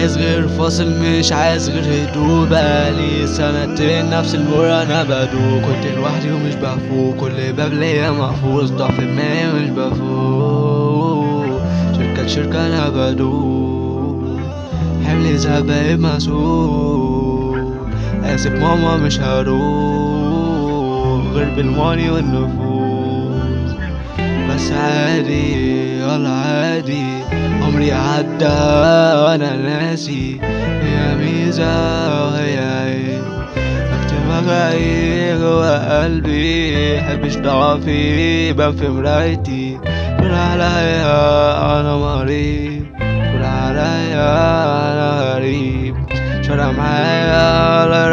عايز غير فاصل مش عايز غير هدوء بقالي سنتين نفس المرة انا بدو كنت لوحدي ومش بفوق كل باب ليا محفوظ ضعف ما مش بفوق شركة لشركة انا بدو حملي ذهب بقيت مسؤول اسف ماما مش هروح غير بالماني والنفوس بس عادي يلا عادي عمري عدى وانا ناسي هي ميزة وهي عيب اكتم غايب جوا قلبي حبش ضعفي بان في مرايتي كل عليا انا مريض كل عليا انا غريب شرع معايا على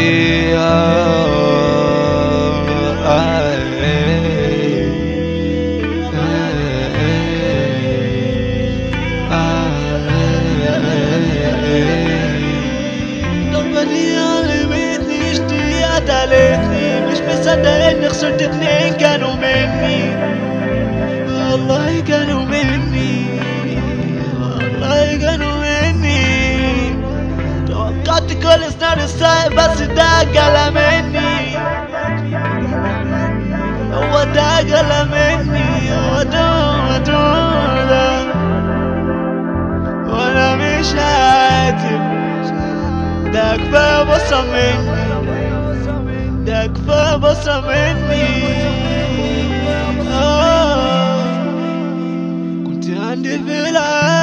رديء ضربتني علمتني اشتي قتلتني مش مصدق اني خسرت اتنين كانوا مني والله كانوا مني والله كانوا مني توقعت كل سنة السايق بس ده جلا مني هو ده جلا مني هو ده هو ده ده وانا مش عاتب ده كفاية بصة مني ده كفاية بصة مني آه كنت عندي في العالم